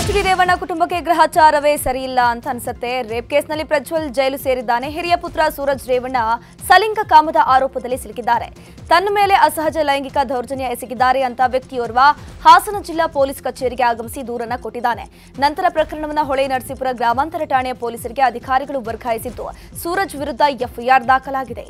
H D Revanna ಕುಟುಂಬಕ್ಕೆ ಗ್ರಹಚಾರವೇ ಸರಿಯಿಲ್ಲ ಅಂತ ಅನ್ಸುತ್ತೆ ರೇಪ್ ಕೇಸ್ನಲ್ಲಿ ಪ್ರಜ್ವಲ್ ಜೈಲು ಸೇರಿದ್ದಾನೆ ಹಿರಿಯ ಪುತ್ರ ಸೂರಜ್ ರೇವಣ್ಣ ಸಲಿಂಗ ಕಾಮದ ಆರೋಪದಲ್ಲಿ ಸಿಲುಕಿದ್ದಾರೆ ತನ್ನ ಮೇಲೆ ಅಸಹಜ ಲೈಂಗಿಕ ದೌರ್ಜನ್ಯ ಎಸಗಿದ್ದಾರೆ ಅಂತ ವ್ಯಕ್ತಿಯೋರ್ವ ಹಾಸನ ಜಿಲ್ಲಾ ಪೊಲೀಸ್ ಕಚೇರಿಗೆ ಆಗಮಿಸಿ ದೂರನ್ನ ಕೊಟ್ಟಿದ್ದಾನೆ ನಂತರ ಪ್ರಕರಣವನ್ನು ಹೊಳೆ ನರಸೀಪುರ ಗ್ರಾಮಾಂತರ ಠಾಣೆಯ ಪೊಲೀಸರಿಗೆ ಅಧಿಕಾರಿಗಳು ವರ್ಗಾಯಿಸಿದ್ದು ಸೂರಜ್ ವಿರುದ್ಧ ಎಫ್ಐಆರ್ ದಾಖಲಾಗಿದೆ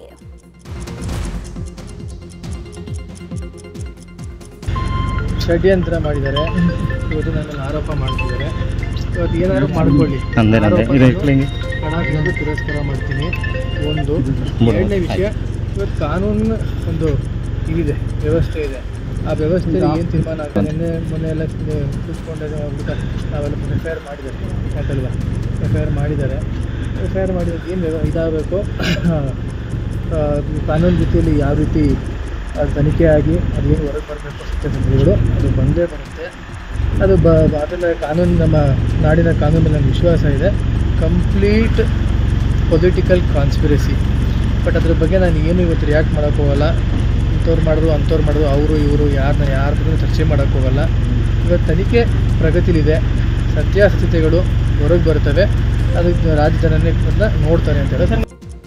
ಷಡ್ಯಂತ್ರ ಮಾಡಿದ್ದಾರೆ ಇವತ್ತು ನನ್ನನ್ನು ಆರೋಪ ಮಾಡ್ತಿದ್ದಾರೆ ಇವತ್ತು ಏನಾದ್ರು ಮಾಡ್ಕೊಳ್ಳಿ ನಂದೇನಂದೆ? ಆರೋಪ ಇದು ನಾನು ಇಟ್ಲಿಂಗಿ. ಹಣ ತಿಂದು ತಿರಸ್ಕಾರ ಮಾಡ್ತೀನಿ ಒಂದು ಎರಡನೇ ವಿಷಯ ಇವತ್ತು ಕಾನೂನು ಒಂದು ಇದಿದೆ ವ್ಯವಸ್ಥೆ ಇದೆ ಆ ವ್ಯವಸ್ಥೆ ಏನು ತೀರ್ಮಾನ ಆಗ್ತದೆ ನಿನ್ನೆ ಮೊನ್ನೆ ಎಲ್ಲ ಕೂತ್ಕೊಂಡಾಗ ಹೋಗ್ಬಿಟ್ಟು ನಾವೆಲ್ಲ ಎಫ್ ಐ ಆರ್ ಮಾಡಿದ್ದಾರೆ ಅಂತಲ್ವಾ ಎಫ್ ಐ ಆರ್ ಮಾಡಿದ್ದಾರೆ ಎಫ್ ಐ ಆರ್ ಮಾಡಿರೋದು ಏನು ಇದಾಗಬೇಕು ಕಾನೂನು ರೀತಿಯಲ್ಲಿ ಯಾವ ರೀತಿ ಅದು ತನಿಖೆ ಆಗಿ ಅದೇನು ಹೊರಗೆ ಬರಬೇಕು ಸತ್ಯಸಂಧೆಗಳು ಅದು ಬಂದೇ ಬರುತ್ತೆ ಅದು ಬ ಅದೆಲ್ಲ ಕಾನೂನು ನಮ್ಮ ನಾಡಿನ ಕಾನೂನು ಮೇಲೆ ನನಗೆ ವಿಶ್ವಾಸ ಇದೆ ಕಂಪ್ಲೀಟ್ ಪೊಲಿಟಿಕಲ್ ಕಾನ್ಸ್ಪಿರಸಿ ಬಟ್ ಅದ್ರ ಬಗ್ಗೆ ನಾನು ಏನು ಇವತ್ತು ರಿಯಾಕ್ಟ್ ಮಾಡೋಕ್ಕೆ ಹೋಗಲ್ಲ ಇಂಥವ್ರು ಮಾಡಿದ್ರು ಅಂಥವ್ರು ಮಾಡಿದ್ರು ಅವರು ಇವರು ಯಾರನ್ನ ಯಾರ ಬಗ್ಗೆ ಚರ್ಚೆ ಮಾಡೋಕ್ಕೆ ಹೋಗಲ್ಲ ಇವತ್ತು ತನಿಖೆ ಪ್ರಗತಿಲಿದೆ ಸತ್ಯಾಸತ್ಯತೆಗಳು ಹೊರಗೆ ಬರ್ತವೆ ಅದಕ್ಕೆ ರಾಜ್ಯ ಜನನೇ ಅದನ್ನ ನೋಡ್ತಾರೆ ಅಂತ ಹೇಳೋದು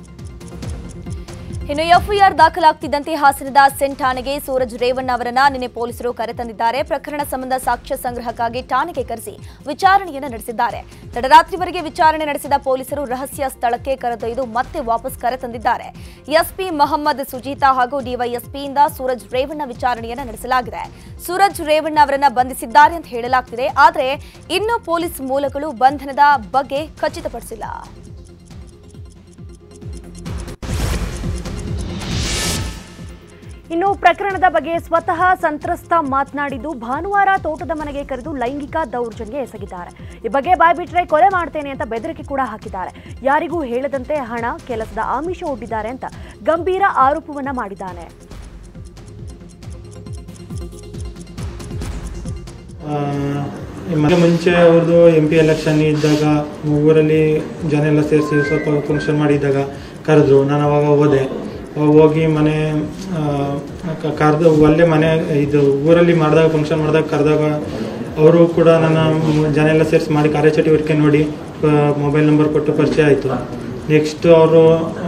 ಇನ್ನು ಎಫ್ಐಆರ್ ದಾಖಲಾಗ್ತಿದ್ದಂತೆ ಹಾಸನದ ಸೆಂಟ್ ಠಾಣೆಗೆ ಸೂರಜ್ ರೇವಣ್ಣ ಅವರನ್ನ ನಿನ್ನೆ ಪೊಲೀಸರು ಕರೆತಂದಿದ್ದಾರೆ ಪ್ರಕರಣ ಸಂಬಂಧ ಸಾಕ್ಷ್ಯ ಸಂಗ್ರಹಕ್ಕಾಗಿ ಠಾಣೆಗೆ ಕರೆಸಿ ವಿಚಾರಣೆಯನ್ನು ನಡೆಸಿದ್ದಾರೆ ತಡರಾತ್ರಿವರೆಗೆ ವಿಚಾರಣೆ ನಡೆಸಿದ ಪೊಲೀಸರು ರಹಸ್ಯ ಸ್ಥಳಕ್ಕೆ ಕರೆದೊಯ್ದು ಮತ್ತೆ ವಾಪಸ್ ಕರೆತಂದಿದ್ದಾರೆ ಎಸ್ಪಿ ಮೊಹಮ್ಮದ್ ಸುಜೀತಾ ಹಾಗೂ ಡಿವೈಎಸ್ಪಿಯಿಂದ ಸೂರಜ್ ರೇವಣ್ಣ ವಿಚಾರಣೆಯನ್ನು ನಡೆಸಲಾಗಿದೆ ಸೂರಜ್ ರೇವಣ್ಣ ಅವರನ್ನ ಬಂಧಿಸಿದ್ದಾರೆ ಅಂತ ಹೇಳಲಾಗ್ತಿದೆ ಆದರೆ ಇನ್ನೂ ಪೊಲೀಸ್ ಮೂಲಗಳು ಬಂಧನದ ಬಗ್ಗೆ ಖಚಿತಪಡಿಸಿಲ್ಲ ಇನ್ನು ಪ್ರಕರಣದ ಬಗ್ಗೆ ಸ್ವತಃ ಸಂತ್ರಸ್ತ ಮಾತನಾಡಿದ್ದು ಭಾನುವಾರ ತೋಟದ ಮನೆಗೆ ಕರೆದು ಲೈಂಗಿಕ ದೌರ್ಜನ್ಯ ಎಸಗಿದ್ದಾರೆ ಈ ಬಗ್ಗೆ ಬಾಯ್ಬಿಟ್ರೆ ಕೊಲೆ ಮಾಡ್ತೇನೆ ಅಂತ ಬೆದರಿಕೆ ಕೂಡ ಹಾಕಿದ್ದಾರೆ ಯಾರಿಗೂ ಹೇಳದಂತೆ ಹಣ ಕೆಲಸದ ಆಮಿಷ ಒಡ್ಡಿದ್ದಾರೆ ಅಂತ ಗಂಭೀರ ಆರೋಪವನ್ನ ಮಾಡಿದ್ದಾನೆ ಆ, ಮನೆ ಮುಂಚೆ ಅವ್ರದ್ದು ಎಂ ಪಿ ಎಲೆಕ್ಷನ್ ಇದ್ದಾಗ ಊರಲ್ಲಿ ಜನ ಎಲ್ಲ ಸೇರಿಸಿ ಸ್ವಲ್ಪ ಫಂಕ್ಷನ್ ಮಾಡಿದ್ದಾಗ ಕರೆದ್ರು ನಾನು ಅವಾಗ ಹೋದೆ ಅವಾಗ ಹೋಗಿ ಮನೆ ಕರೆದು ಅಲ್ಲೇ ಮನೆ ಇದು ಊರಲ್ಲಿ ಮಾಡಿದಾಗ ಫಂಕ್ಷನ್ ಮಾಡಿದಾಗ ಕರೆದಾಗ ಅವರು ಕೂಡ ನನ್ನ ಮ್- ಜನ ಎಲ್ಲ ಸೇರಿಸಿ ಮಾಡಿ ಕಾರ್ಯಚಟುವಟಿಕೆ ನೋಡಿ ಮೊಬೈಲ್ ನಂಬರ್ ಕೊಟ್ಟು ಪರಿಚಯ ಆಯಿತು ನೆಕ್ಸ್ಟ್ ಅವರು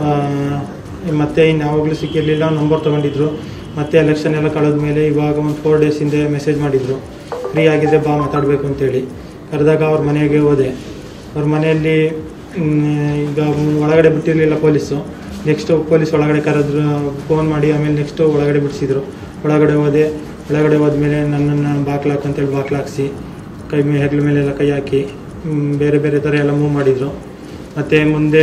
ಮತ್ತೆ ಇನ್ನು ಯಾವಾಗಲೂ ಸಿಕ್ಕಿರಲಿಲ್ಲ ನಂಬರ್ ತೊಗೊಂಡಿದ್ರು ಮತ್ತೆ ಎಲೆಕ್ಷನ್ ಎಲ್ಲ ಕಳೆದ ಮೇಲೆ ಇವಾಗ ಒಂದು ಫೋರ್ ಡೇಸ್ ಹಿಂದೆ ಮೆಸೇಜ್ ಮಾಡಿದರು ಫ್ರೀ ಆಗಿದ್ರೆ ಬಾ ಮಾತಾಡಬೇಕು ಅಂತೇಳಿ ಕರೆದಾಗ ಅವ್ರ ಮನೆಗೆ ಹೋದೆ ಅವ್ರ ಮನೆಯಲ್ಲಿ ಮ್, ಈಗ ಒಳಗಡೆ ಬಿಟ್ಟಿರಲಿಲ್ಲ ಪೊಲೀಸು ನೆಕ್ಸ್ಟು ಪೊಲೀಸ್ ಒಳಗಡೆ ಕರೆದ್ರು ಫೋನ್ ಮಾಡಿ ಆಮೇಲೆ ನೆಕ್ಸ್ಟು ಒಳಗಡೆ ಬಿಡಿಸಿದ್ರು ಒಳಗಡೆ ಹೋದೆ ಒಳಗಡೆ ಹೋದ್ಮೇಲೆ ನನ್ನನ್ನು ಬಾಕ್ಲಾಕ್ ಅಂತೇಳಿ ಬಾಕ್ಲಾಕ್ಸಿ ಕೈ ಮೇ ಹೆಗ್ಲ ಮೇಲೆಲ್ಲ ಕೈ ಹಾಕಿ ಮ್, ಬೇರೆ ಬೇರೆ ಥರ ಎಲ್ಲ ಮೂವ್ ಮಾಡಿದರು ಮತ್ತು ಮುಂದೆ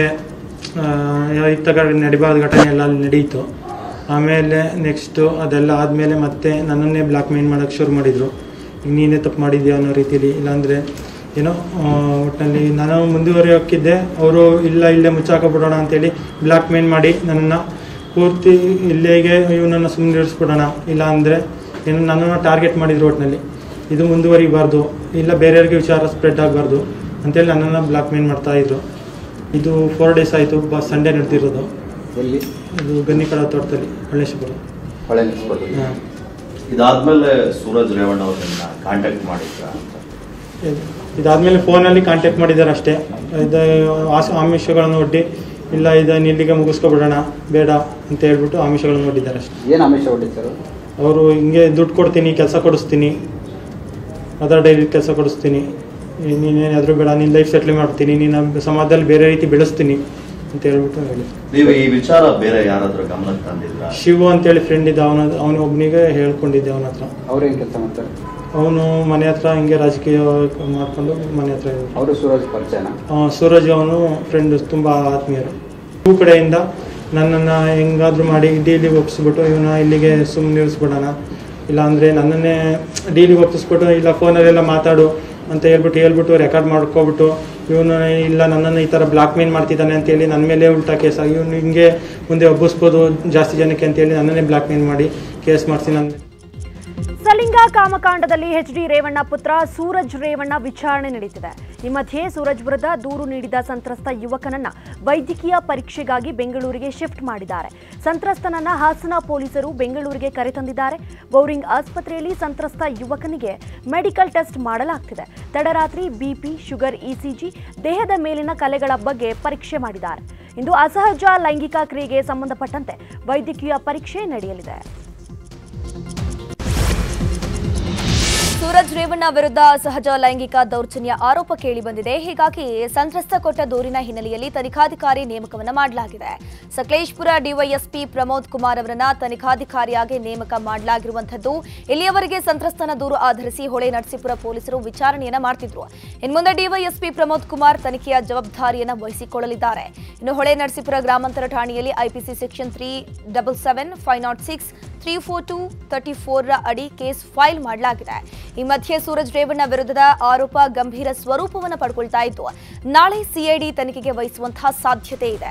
ಆ, ಇತ್ತ ಕಡೆ ನಡಿಬಾರ್ದ ಘಟನೆ ಎಲ್ಲ ಅಲ್ಲಿ ನಡೀತು ಆಮೇಲೆ ನೆಕ್ಸ್ಟು ಅದೆಲ್ಲ ಆದಮೇಲೆ ಮತ್ತೆ ನನ್ನನ್ನೇ ಬ್ಲಾಕ್ ಮೇಲ್ ಮಾಡೋಕ್ಕೆ ಶುರು ಮಾಡಿದರು ಈಗ ನೀನೇ ತಪ್ಪು ಮಾಡಿದ್ಯಾ ಅನ್ನೋ ರೀತಿಲಿ ಇಲ್ಲಾಂದರೆ ಏನೋ ಆ, ಒಟ್ಟಿನಲ್ಲಿ ನಾನು ಮುಂದುವರಿಯೋಕ್ಕಿದ್ದೆ ಅವರು ಇಲ್ಲ ಇಲ್ಲೇ ಮುಚ್ಚಾಕೊಬಿಡೋಣ ಅಂತೇಳಿ ಬ್ಲಾಕ್ ಮೇಲ್ ಮಾಡಿ ನನ್ನನ್ನು ಪೂರ್ತಿ ಇಲ್ಲಿಗೆ ಇವನನ್ನು ಸುಮ್ಮನೆ ಇರಿಸ್ಬಿಡೋಣ ಇಲ್ಲ ಅಂದರೆ ಏನು ನನ್ನನ್ನು ಟಾರ್ಗೆಟ್ ಮಾಡಿದ್ರು ಒಟ್ಟಿನಲ್ಲಿ ಇದು ಮುಂದುವರಿಬಾರ್ದು ಇಲ್ಲ ಬೇರೆಯವ್ರಿಗೆ ವಿಚಾರ ಸ್ಪ್ರೆಡ್ ಆಗಬಾರ್ದು ಅಂತೇಳಿ ನನ್ನನ್ನು ಬ್ಲಾಕ್ ಮೇಲ್ ಮಾಡ್ತಾಯಿದ್ರು ಇದು ಫೋರ್ ಡೇಸ್ ಆಯಿತು ಬ ಸಂಡೇ ನಡೆದಿರೋದು ಎಲ್ಲಿ ಇದು ಗನ್ನಿಕಳ ತೋಟದಲ್ಲಿ ಹಳ್ಳೇಶ್ವರ ಹೊಳೆ ನಿಲ್ಸ್ಕೊಳ್ತೀವಿ ಹಾಂ ಇದಾದ್ಮೇಲೆ ಸೂರಜ್ ರೇವಣ್ಣ ಅವ್ರನ್ನ ಕಾಂಟ್ಯಾಕ್ಟ್ ಮಾಡಿದ್ರ ಅಂತ ಇದಾದಮೇಲೆ ಫೋನಲ್ಲಿ ಕಾಂಟ್ಯಾಕ್ಟ್ ಮಾಡಿದ್ದಾರೆ ಅಷ್ಟೇ ಇದು ಆಸ ಆಮಿಷಗಳನ್ನು ಒಡ್ಡಿ ಇಲ್ಲ ಇದನ್ನು ಇಲ್ಲಿಗೆ ಮುಗಿಸ್ಕೊಬಿಡೋಣ ಬೇಡ ಅಂತ ಹೇಳ್ಬಿಟ್ಟು ಆಮಿಷಗಳನ್ನು ಒಡ್ಡಿದ್ದಾರೆ ಅಷ್ಟೇ ಏನು ಆಮಿಷ ಹೊಡಿತಾರೆ ಅವರು ಹಿಂಗೆ ದುಡ್ಡು ಕೊಡ್ತೀನಿ ಕೆಲಸ ಕೊಡಿಸ್ತೀನಿ ಅದರ್ ಡೈಲಿ ಕೆಲಸ ಕೊಡಿಸ್ತೀನಿ ನೀನೇನಾದರೂ ಬೇಡ ನಿನ್ನ ಲೈಫ್ ಸೆಟ್ಲ್ ಮಾಡ್ತೀನಿ ನಿನ್ನ ಸಮಾಜದಲ್ಲಿ ಬೇರೆ ರೀತಿ ಬೆಳೆಸ್ತೀನಿ ಅಂತ ಹೇಳ್ಬಿಟ್ಟು ಹೇಳಿ ನೀವು ಈ ವಿಚಾರ ಬೇರೆ ಯಾರಾದ್ರೂ ಗಮನಕ್ಕೆ ತಂದಿದ್ರ ಶಿವು ಅಂತೇಳಿ ಫ್ರೆಂಡ್ ಇದ್ದ ಅವನ ಅವನ ಒಬ್ಬನಿಗೆ ಹೇಳ್ಕೊಂಡಿದ್ದೆ ಅವನ ಹತ್ರ ಅವ್ರೇನು ಕೆಲಸ ಮಾಡ್ತಾರೆ ಅವನು ಮನೆ ಹತ್ರ ಹಿಂಗೆ ರಾಜಕೀಯ ಮಾಡ್ಕೊಂಡು ಮನೆ ಹತ್ರ ಇರೋದು. ಅವರು ಸೂರಜ್ ಪರಿಚಯನ ಆ, ಸೂರಜ್ ಅವನು ಫ್ರೆಂಡ್ ತುಂಬ ಆತ್ಮೀಯರು ಇವು ಕಡೆಯಿಂದ ನನ್ನನ್ನು ಹೆಂಗಾದ್ರೂ ಮಾಡಿ ಡೀಲಿಗೆ ಒಪ್ಪಿಸ್ಬಿಟ್ಟು ಇವನ ಇಲ್ಲಿಗೆ ಸುಮ್ಮನೆ ನಿಲ್ಲಿಸ್ಬಿಡೋಣ ಇಲ್ಲ ಅಂದರೆ ನನ್ನನ್ನೇ ಡೀಲಿಗೆ ಒಪ್ಪಿಸ್ಬಿಟ್ಟು ಇಲ್ಲ ಫೋನಲ್ಲೆಲ್ಲ ಮಾತಾಡು ಅಂತ ಹೇಳ್ಬಿಟ್ಟು ಹೇಳ್ಬಿಟ್ಟು ರೆಕಾರ್ಡ್ ಮಾಡ್ಕೊಬಿಟ್ಟು ಇವನು ಇಲ್ಲ ನನ್ನನ್ನು ಈ ಥರ ಬ್ಲಾಕ್ ಮೇಲ್ ಮಾಡ್ತಿದ್ದಾನೆ ಅಂತೇಳಿ ನನ್ನ ಮೇಲೆ ಉಲ್ಟಾ ಕೇಸ್ ಆಗಿ ಇವನು ಹಿಂಗೆ ಮುಂದೆ ಒಬ್ಬಿಸ್ಬೋದು ಜಾಸ್ತಿ ಜನಕ್ಕೆ ಅಂತೇಳಿ ನನ್ನನ್ನೇ ಬ್ಲಾಕ್ ಮೇಲ್ ಮಾಡಿ ಕೇಸ್ ಮಾಡಿಸಿ ನನ್ನ ಸಲಿಂಗ ಕಾಮಕಾಂಡದಲ್ಲಿ ಎಚ್ ಡಿ ರೇವಣ್ಣ ಪುತ್ರ ಸೂರಜ್ ರೇವಣ್ಣ ವಿಚಾರಣೆ ನಡೆಯುತ್ತಿದೆ ಈ ಮಧ್ಯೆ ಸೂರಜ್ ವಿರುದ್ಧ ದೂರು ನೀಡಿದ ಸಂತ್ರಸ್ತ ಯುವಕನನ್ನ ವೈದ್ಯಕೀಯ ಪರೀಕ್ಷೆಗಾಗಿ ಬೆಂಗಳೂರಿಗೆ ಶಿಫ್ಟ್ ಮಾಡಿದ್ದಾರೆ ಸಂತ್ರಸ್ತನನ್ನ ಹಾಸನ ಪೊಲೀಸರು ಬೆಂಗಳೂರಿಗೆ ಕರೆತಂದಿದ್ದಾರೆ ಬೌರಿಂಗ್ ಆಸ್ಪತ್ರೆಯಲ್ಲಿ ಸಂತ್ರಸ್ತ ಯುವಕನಿಗೆ ಮೆಡಿಕಲ್ ಟೆಸ್ಟ್ ಮಾಡಲಾಗ್ತಿದೆ ತಡರಾತ್ರಿ ಬಿಪಿ ಶುಗರ್ ಇಸಿಜಿ ದೇಹದ ಮೇಲಿನ ಕಲೆಗಳ ಬಗ್ಗೆ ಪರೀಕ್ಷೆ ಮಾಡಿದ್ದಾರೆ ಇಂದು ಅಸಹಜ ಲೈಂಗಿಕ ಕ್ರಿಯೆಗೆ ಸಂಬಂಧಪಟ್ಟಂತೆ ವೈದ್ಯಕೀಯ ಪರೀಕ್ಷೆ ನಡೆಯಲಿದೆ ಸೂರಜ್ ರೇವಣ್ಣ ವಿರುದ್ಧ ಸಹಜ ಲೈಂಗಿಕ ದೌರ್ಜನ್ಯ ಆರೋಪ ಕೇಳಿಬಂದಿದೆ ಹೀಗಾಗಿ ಸಂತ್ರಸ್ತ ಕೊಟ್ಟ ದೂರಿನ ಹಿನ್ನೆಲೆಯಲ್ಲಿ ತನಿಖಾಧಿಕಾರಿ ನೇಮಕವನ್ನ ಮಾಡಲಾಗಿದೆ ಸಕಲೇಶ್ಪುರ ಡಿವೈಎಸ್ಪಿ ಪ್ರಮೋದ್ ಕುಮಾರ್ ಅವರನ್ನ ತನಿಖಾಧಿಕಾರಿಯಾಗಿ ನೇಮಕ ಮಾಡಲಾಗಿರುವಂತದ್ದು ಇಲ್ಲಿಯವರೆಗೆ ಸಂತ್ರಸ್ತನ ದೂರು ಆಧರಿಸಿ ಹೊಳೆ ನರಸೀಪುರ ಪೊಲೀಸರು ವಿಚಾರಣೆಯನ್ನ ಮಾಡ್ತಿದ್ರು ಇನ್ಮುಂದೆ ಡಿವೈಎಸ್ಪಿ ಪ್ರಮೋದ್ ಕುಮಾರ್ ತನಿಖೆಯ ಜವಾಬ್ದಾರಿಯನ್ನ ವಹಿಸಿಕೊಳ್ಳಲಿದ್ದಾರೆ ಇನ್ನು ಹೊಳೆ ನರಸೀಪುರ ಗ್ರಾಮಾಂತರ ಠಾಣೆಯಲ್ಲಿ IPC section three double seven five nought six three four two thirty four ಅಡಿ ಕೇಸ್ ಫೈಲ್ ಮಾಡಲಾಗಿದೆ ಈ ಮಧ್ಯೆ ಸೂರಜ್ ರೇವಣ್ಣ ವಿರುದ್ಧದ ಆರೋಪ ಗಂಭೀರ ಸ್ವರೂಪವನ್ನು ಪಡ್ಕೊಳ್ತಾ ಇದ್ದು ನಾಳೆ ಸಿಐಡಿ ತನಿಖೆಗೆ ವಹಿಸುವಂತಹ ಸಾಧ್ಯತೆ ಇದೆ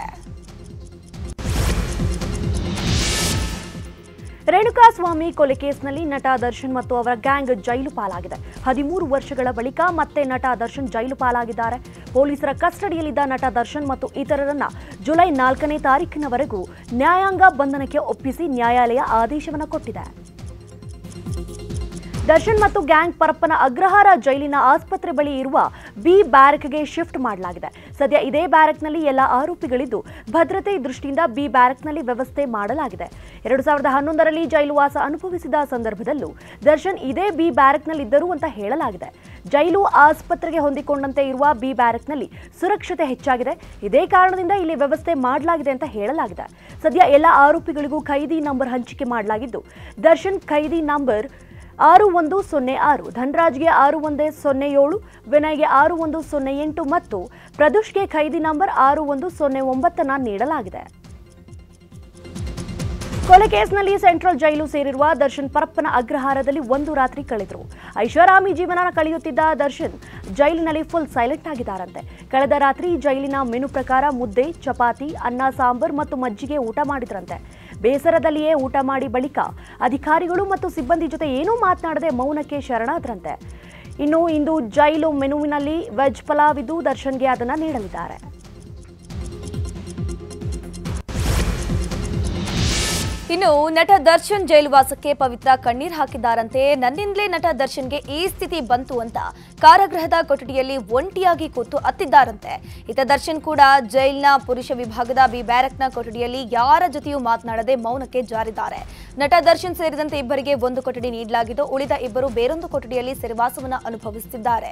ರೇಣುಕಾಸ್ವಾಮಿ ಕೊಲೆ ಕೇಸ್ನಲ್ಲಿ ನಟ ದರ್ಶನ್ ಮತ್ತು ಅವರ ಗ್ಯಾಂಗ್ ಜೈಲು ಪಾಲಾಗಿದೆ ಹದಿಮೂರು ವರ್ಷಗಳ ಬಳಿಕ ಮತ್ತೆ ನಟ ದರ್ಶನ್ ಜೈಲು ಪಾಲಾಗಿದ್ದಾರೆ ಪೊಲೀಸರ ಕಸ್ಟಡಿಯಲ್ಲಿದ್ದ ನಟ ದರ್ಶನ್ ಮತ್ತು ಇತರರನ್ನ ಜುಲೈ ನಾಲ್ಕನೇ ತಾರೀಕಿನವರೆಗೂ ನ್ಯಾಯಾಂಗ ಬಂಧನಕ್ಕೆ ಒಪ್ಪಿಸಿ ನ್ಯಾಯಾಲಯ ಆದೇಶವನ್ನು ಕೊಟ್ಟಿದೆ ದರ್ಶನ್ ಮತ್ತು ಗ್ಯಾಂಗ್ ಪರಪ್ಪನ ಅಗ್ರಹಾರ ಜೈಲಿನ ಆಸ್ಪತ್ರೆ ಬಳಿ ಇರುವ ಬಿ ಬ್ಯಾರಕ್ಗೆ ಶಿಫ್ಟ್ ಮಾಡಲಾಗಿದೆ ಸದ್ಯ ಇದೇ ಬ್ಯಾರಕ್ನಲ್ಲಿ ಎಲ್ಲ ಆರೋಪಿಗಳಿದ್ದು ಭದ್ರತೆ ದೃಷ್ಟಿಯಿಂದ ಬಿ ಬ್ಯಾರಕ್ನಲ್ಲಿ ವ್ಯವಸ್ಥೆ ಮಾಡಲಾಗಿದೆ ಎರಡು ಸಾವಿರದ ಹನ್ನೊಂದರಲ್ಲಿ ಜೈಲುವಾಸ ಅನುಭವಿಸಿದ ಸಂದರ್ಭದಲ್ಲೂ ದರ್ಶನ್ ಇದೇ ಬಿ ಬ್ಯಾರಕ್ನಲ್ಲಿದ್ದರು ಅಂತ ಹೇಳಲಾಗಿದೆ ಜೈಲು ಆಸ್ಪತ್ರೆಗೆ ಹೊಂದಿಕೊಂಡಂತೆ ಇರುವ ಬಿ ಬ್ಯಾರಕ್ನಲ್ಲಿ ಸುರಕ್ಷತೆ ಹೆಚ್ಚಾಗಿದೆ ಇದೇ ಕಾರಣದಿಂದ ಇಲ್ಲಿ ವ್ಯವಸ್ಥೆ ಮಾಡಲಾಗಿದೆ ಅಂತ ಹೇಳಲಾಗಿದೆ ಸದ್ಯ ಎಲ್ಲ ಆರೋಪಿಗಳಿಗೂ ಖೈದಿ ನಂಬರ್ ಹಂಚಿಕೆ ಮಾಡಲಾಗಿದ್ದು ದರ್ಶನ್ ಖೈದಿ ನಂಬರ್ ಆರು ಒಂದು ಸೊನ್ನೆ ಆರು ಧನ್ರಾಜ್ಗೆ ಆರು ಒಂದೇ ಸೊನ್ನೆ ಏಳು ವಿನಯ್ಗೆ ಆರು ಒಂದು ಸೊನ್ನೆ ಎಂಟು ಮತ್ತು ಪ್ರದೋಷ್ಗೆ ಖೈದಿ ನಂಬರ್ ಆರು ಒಂದು ಸೊನ್ನೆ ಒಂಬತ್ತನ್ನ ನೀಡಲಾಗಿದೆ ಕೊಲೆ ಕೇಸ್ನಲ್ಲಿ ಸೆಂಟ್ರಲ್ ಜೈಲು ಸೇರಿರುವ ದರ್ಶನ್ ಪರಪ್ಪನ ಅಗ್ರಹಾರದಲ್ಲಿ ಒಂದು ರಾತ್ರಿ ಕಳೆದರು ಐಷಾರಾಮಿ ಜೀವನ ಕಳೆಯುತ್ತಿದ್ದ ದರ್ಶನ್ ಜೈಲಿನಲ್ಲಿ ಫುಲ್ ಸೈಲೆಂಟ್ ಆಗಿದ್ದಾರಂತೆ ಕಳೆದ ರಾತ್ರಿ ಜೈಲಿನ ಮೆನು ಪ್ರಕಾರ ಮುದ್ದೆ ಚಪಾತಿ ಅನ್ನ ಸಾಂಬಾರ್ ಮತ್ತು ಮಜ್ಜಿಗೆ ಊಟ ಮಾಡಿದ್ರಂತೆ ಬೇಸರದಲ್ಲಿಯೇ ಊಟ ಮಾಡಿ ಬಳಿಕ ಅಧಿಕಾರಿಗಳು ಮತ್ತು ಸಿಬ್ಬಂದಿ ಜೊತೆ ಏನೂ ಮಾತನಾಡದೆ ಮೌನಕ್ಕೆ ಶರಣಾದ್ರಂತೆ ಇನ್ನು ಇಂದು ಜೈಲು ಮೆನುವಿನಲ್ಲಿ ವೆಜ್ ಪಲಾವ್ ಇದ್ದು ದರ್ಶನ್ಗೆ ಅದನ್ನ ನೀಡಲಿದ್ದಾರೆ ಇನ್ನು ನಟ ದರ್ಶನ್ ಜೈಲುವಾಸಕ್ಕೆ ಪವಿತ್ರ ಕಣ್ಣೀರ್ ಹಾಕಿದ್ದಾರಂತೆ ನನ್ನಿಂದಲೇ ನಟ ದರ್ಶನ್ಗೆ ಈ ಸ್ಥಿತಿ ಬಂತು ಅಂತ ಕಾರಾಗೃಹದ ಕೊಠಡಿಯಲ್ಲಿ ಒಂಟಿಯಾಗಿ ಕೂತು ಅತ್ತಿದ್ದಾರಂತೆ ಇತ ದರ್ಶನ್ ಕೂಡ ಜೈಲಿನ ಪುರುಷ ವಿಭಾಗದ ಬಿ ಬ್ಯಾರಕ್ನ ಕೊಠಡಿಯಲ್ಲಿ ಯಾರ ಜೊತೆಯೂ ಮಾತನಾಡದೆ ಮೌನಕ್ಕೆ ಜಾರಿದ್ದಾರೆ ನಟ ದರ್ಶನ್ ಸೇರಿದಂತೆ ಇಬ್ಬರಿಗೆ ಒಂದು ಕೊಠಡಿ ನೀಡಲಾಗಿದ್ದು ಉಳಿದ ಇಬ್ಬರು ಬೇರೊಂದು ಕೊಠಡಿಯಲ್ಲಿ ಸೆರೆವಾಸವನ್ನು ಅನುಭವಿಸುತ್ತಿದ್ದಾರೆ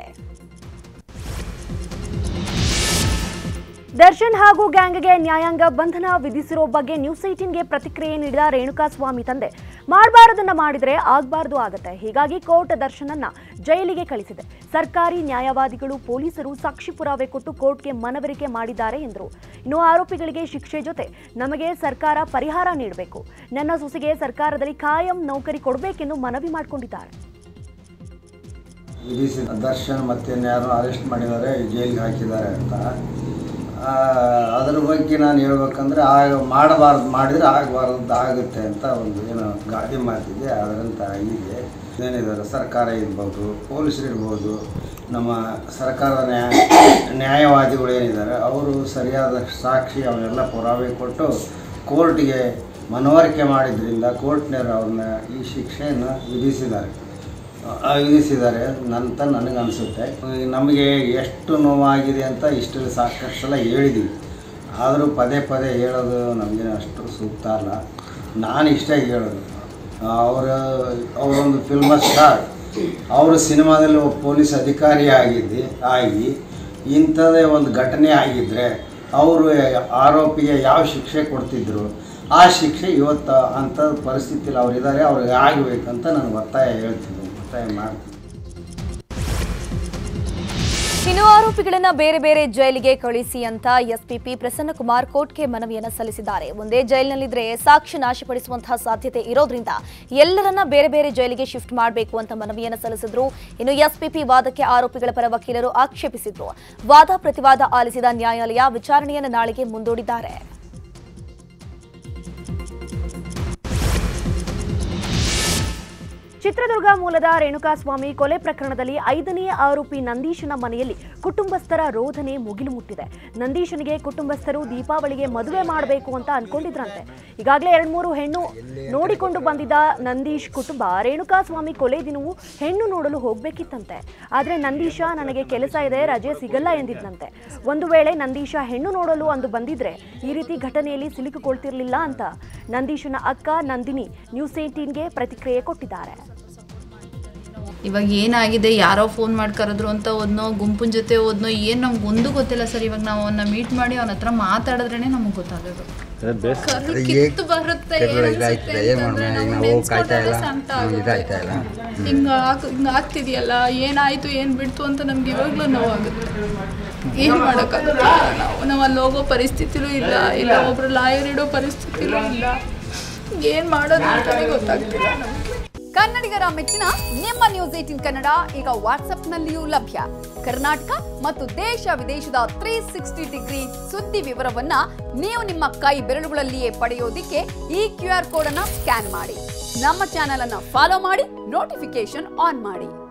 ದರ್ಶನ್ ಹಾಗೂ ಗ್ಯಾಂಗ್ಗೆ ನ್ಯಾಯಾಂಗ ಬಂಧನ ವಿಧಿಸಿರೋ ಬಗ್ಗೆ ನ್ಯೂಸ್ ಏಟೀನ್ಗೆ ಪ್ರತಿಕ್ರಿಯೆ ನೀಡಿದ ರೇಣುಕಾಸ್ವಾಮಿ ತಂದೆ ಮಾಡಬಾರದನ್ನ ಮಾಡಿದ್ರೆ ಆಗ್ಬಾರ್ದು ಆಗತ್ತೆ ಹೀಗಾಗಿ ಕೋರ್ಟ್ ದರ್ಶನನ್ನ ಜೈಲಿಗೆ ಕಳಿಸಿದೆ ಸರ್ಕಾರಿ ನ್ಯಾಯವಾದಿಗಳು ಪೊಲೀಸರು ಸಾಕ್ಷಿ ಪುರಾವೆ ಕೊಟ್ಟು ಕೋರ್ಟ್ಗೆ ಮನವರಿಕೆ ಮಾಡಿದ್ದಾರೆ ಎಂದರು ಇನ್ನು ಆರೋಪಿಗಳಿಗೆ ಶಿಕ್ಷೆ ಜೊತೆ ನಮಗೆ ಸರ್ಕಾರ ಪರಿಹಾರ ನೀಡಬೇಕು ನನ್ನ ಸೊಸೆಗೆ ಸರ್ಕಾರದಲ್ಲಿ ಕಾಯಂ ನೌಕರಿ ಕೊಡಬೇಕೆಂದು ಮನವಿ ಮಾಡಿಕೊಂಡಿದ್ದಾರೆ ವಿಧಿಸಿ ದರ್ಶನ್ ಮತ್ತೆ ಯಾರು ಅರೆಸ್ಟ್ ಮಾಡಿದ್ದಾರೆ ಜೈಲಿಗೆ ಹಾಕಿದ್ದಾರೆ ಅಂತ ಆ, ಅದ್ರ ಬಗ್ಗೆ ನಾನು ಹೇಳ್ಬೇಕಂದ್ರೆ ಆಗ ಮಾಡಬಾರ್ದು ಮಾಡಿದರೆ ಆಗಬಾರ್ದು ಆಗುತ್ತೆ ಅಂತ ಒಂದು ಏನೋ ಗಾದೆ ಮಾತಿದೆ ಅದರಂತ ಆಗಿದೆ ಏನಿದ್ದಾರೆ ಸರ್ಕಾರ ಇರ್ಬೋದು ಪೊಲೀಸರು ಇರ್ಬೋದು ನಮ್ಮ ಸರ್ಕಾರದ ನ್ಯಾಯ ನ್ಯಾಯವಾದಿಗಳು ಏನಿದ್ದಾರೆ ಅವರು ಸರಿಯಾದ ಸಾಕ್ಷಿ ಅವನ್ನೆಲ್ಲ ಪುರಾವೆ ಕೊಟ್ಟು ಕೋರ್ಟ್ಗೆ ಮನವರಿಕೆ ಮಾಡಿದ್ರಿಂದ ಕೋರ್ಟ್ನವರು ಅವ್ರನ್ನ ಈ ಶಿಕ್ಷೆಯನ್ನು ವಿಧಿಸಿದ್ದಾರೆ ಆ, ವಿಧಿಸಿದ್ದಾರೆ ನಂತ ನನಗೆ ಅನಿಸುತ್ತೆ ನಮಗೆ ಎಷ್ಟು ನೋವಾಗಿದೆ ಅಂತ ಇಷ್ಟು ಸಾಕಷ್ಟು ಸಲ ಹೇಳಿದ್ದೀವಿ ಆದರೂ ಪದೇ ಪದೇ ಹೇಳೋದು ನಮಗೆ ಅಷ್ಟು ಸೂಕ್ತ ಅಲ್ಲ ನಾನು ಇಷ್ಟೇ ಹೇಳೋದು ಅವರ ಅವರೊಂದು ಫಿಲ್ಮ ಸ್ಟಾರ್ ಅವರು ಸಿನಿಮಾದಲ್ಲಿ ಒಬ್ಬ ಪೊಲೀಸ್ ಅಧಿಕಾರಿ ಆಗಿದ್ದು ಆಗಿ ಇಂಥದ್ದೇ ಒಂದು ಘಟನೆ ಆಗಿದ್ದರೆ ಅವರು ಆರೋಪಿಗೆ ಯಾವ ಶಿಕ್ಷೆ ಕೊಡ್ತಿದ್ರು ಆ ಶಿಕ್ಷೆ ಇವತ್ತು ಅಂಥ ಪರಿಸ್ಥಿತಿಯಲ್ಲಿ ಅವರಿದ್ದಾರೆ ಅವ್ರಿಗೆ ಆಗಬೇಕಂತ ನಾನು ಒತ್ತಾಯ ಹೇಳ್ತೀನಿ ಒತ್ತಾಯ ಮಾಡ್ತೀನಿ ಇನ್ನು ಆರೋಪಿಗಳನ್ನ ಬೇರೆ ಬೇರೆ ಜೈಲಿಗೆ ಕಳುಹಿಸಿ ಅಂತ ಎಸ್ಪಿಪಿ ಪ್ರಸನ್ನಕುಮಾರ್ ಕೋರ್ಟ್ಗೆ ಮನವಿಯನ್ನ ಸಲ್ಲಿಸಿದ್ದಾರೆ ಒಂದೇ ಜೈಲಿನಲ್ಲಿದ್ರೆ ಸಾಕ್ಷಿ ನಾಶಪಡಿಸುವಂತಹ ಸಾಧ್ಯತೆ ಇರೋದ್ರಿಂದ ಎಲ್ಲರನ್ನ ಬೇರೆ ಬೇರೆ ಜೈಲಿಗೆ ಶಿಫ್ಟ್ ಮಾಡಬೇಕು ಅಂತ ಮನವಿಯನ್ನ ಸಲ್ಲಿಸಿದ್ರು ಇನ್ನು ಎಸ್ಪಿಪಿ ವಾದಕ್ಕೆ ಆರೋಪಿಗಳ ಪರ ವಕೀಲರು ಆಕ್ಷೇಪಿಸಿದ್ರು ವಾದ ಪ್ರತಿವಾದ ಆಲಿಸಿದ ನ್ಯಾಯಾಲಯ ವಿಚಾರಣೆಯನ್ನು ನಾಳೆಗೆ ಮುಂದೂಡಿದ್ದಾರೆ ಚಿತ್ರದುರ್ಗ ಮೂಲದ ರೇಣುಕಾಸ್ವಾಮಿ ಕೊಲೆ ಪ್ರಕರಣದಲ್ಲಿ ಐದನೇ ಆರೋಪಿ ನಂದೀಶನ ಮನೆಯಲ್ಲಿ ಕುಟುಂಬಸ್ಥರ ರೋಧನೆ ಮುಗಿಲು ಮುಟ್ಟಿದೆ ನಂದೀಶನಿಗೆ ಕುಟುಂಬಸ್ಥರು ದೀಪಾವಳಿಗೆ ಮದುವೆ ಮಾಡಬೇಕು ಅಂತ ಅನ್ಕೊಂಡಿದ್ರಂತೆ ಈಗಾಗಲೇ ಎರಡ್ ಮೂರು ಹೆಣ್ಣು ನೋಡಿಕೊಂಡು ಬಂದಿದ್ದ ನಂದೀಶ್ ಕುಟುಂಬ ರೇಣುಕಾಸ್ವಾಮಿ ಕೊಲೆ ದಿನವೂ ಹೆಣ್ಣು ನೋಡಲು ಹೋಗ್ಬೇಕಿತ್ತಂತೆ ಆದ್ರೆ ನಂದೀಶ ನನಗೆ ಕೆಲಸ ಇದೆ ರಜೆ ಸಿಗಲ್ಲ ಎಂದಿದ್ನಂತೆ ಒಂದು ವೇಳೆ ನಂದೀಶ ಹೆಣ್ಣು ನೋಡಲು ಅಂದು ಬಂದಿದ್ರೆ ಈ ರೀತಿ ಘಟನೆಯಲ್ಲಿ ಸಿಲುಕಿಕೊಳ್ತಿರ್ಲಿಲ್ಲ ಅಂತ ನಂದೀಶನ ಅಕ್ಕ ನಂದಿನಿ ನ್ಯೂಸ್ ಏಟೀನ್ಗೆ ಪ್ರತಿಕ್ರಿಯೆ ಕೊಟ್ಟಿದ್ದಾರೆ ಇವಾಗ ಏನಾಗಿದೆ ಯಾರೋ ಫೋನ್ ಮಾಡಿ ಕರೆದ್ರು ಅಂತ ಓದ್ನೋ ಗುಂಪಿನ ಜೊತೆ ಓದ್ನೋ ಏನು ನಮ್ಗೆ ಒಂದು ಗೊತ್ತಿಲ್ಲ ಸರ್ ಇವಾಗ ನಾವು ಅವನ್ನ ಮೀಟ್ ಮಾಡಿ ಅವನ ಹತ್ರ ಮಾತಾಡಿದ್ರೇನೆ ನಮ್ಗೆ ಗೊತ್ತಾಗೋದು ಕರ್ರು ಕಿತ್ತು ಬರುತ್ತೆ ಏನ್ ಅನ್ಸುತ್ತೆ ಅಂತಂದ್ರೆ ನಾವು ನೆನ್ಸ್ಕೊಂಡಾಗ ಸಂಕಟ ಆಗುತ್ತೆ. ಹಿಂಗ ಆಗ್- ಹಿಂಗ ಆಗ್ತಿದೆಯಲ್ಲ ಏನಾಯ್ತು ಏನ್ ಬಿಡ್ತು ಅಂತ ನಮ್ಗೆ ಇವಾಗ್ಲೂ ನೋವಾಗುತ್ತೆ ಏನ್ ಮಾಡೋಕ್ಕಾಗುತ್ತೆ ನಾವು ನಾವು ಅಲ್ಲಿ ಹೋಗೋ ಪರಿಸ್ಥಿತಿಲೂ ಇಲ್ಲ ಇಲ್ಲ ಒಬ್ರು ಲಾಯರ್ ಇಡೋ ಪರಿಸ್ಥಿತಿಲೂ ಇಲ್ಲ ಏನ್ ಮಾಡೋದು ಅಂತಾನೆ ಗೊತ್ತಾಗ್ತಿಲ್ಲ ನಮ್ಗೆ ಕನ್ನಡಿಗರ ಮೆಚ್ಚಿನ ನಿಮ್ಮ ನ್ಯೂಸ್ ಏಟಿನ್ ಕನ್ನಡ ಈಗ ವಾಟ್ಸ್ಆಪ್ನಲ್ಲಿಯೂ ಲಭ್ಯ ಕರ್ನಾಟಕ ಮತ್ತು ದೇಶ ವಿದೇಶದ ತ್ರೀ ಸಿಕ್ಸ್ಟಿ ಡಿಗ್ರಿ ಸುದ್ದಿ ವಿವರವನ್ನ ನೀವು ನಿಮ್ಮ ಕೈ ಬೆರಳುಗಳಲ್ಲಿಯೇ ಪಡೆಯೋದಿಕ್ಕೆ ಈ ಕ್ಯೂ ಆರ್ ಕೋಡ್ ಅನ್ನ ಸ್ಕ್ಯಾನ್ ಮಾಡಿ ನಮ್ಮ ಚಾನೆಲ್ ಅನ್ನ ಫಾಲೋ ಮಾಡಿ ನೋಟಿಫಿಕೇಶನ್ ಆನ್ ಮಾಡಿ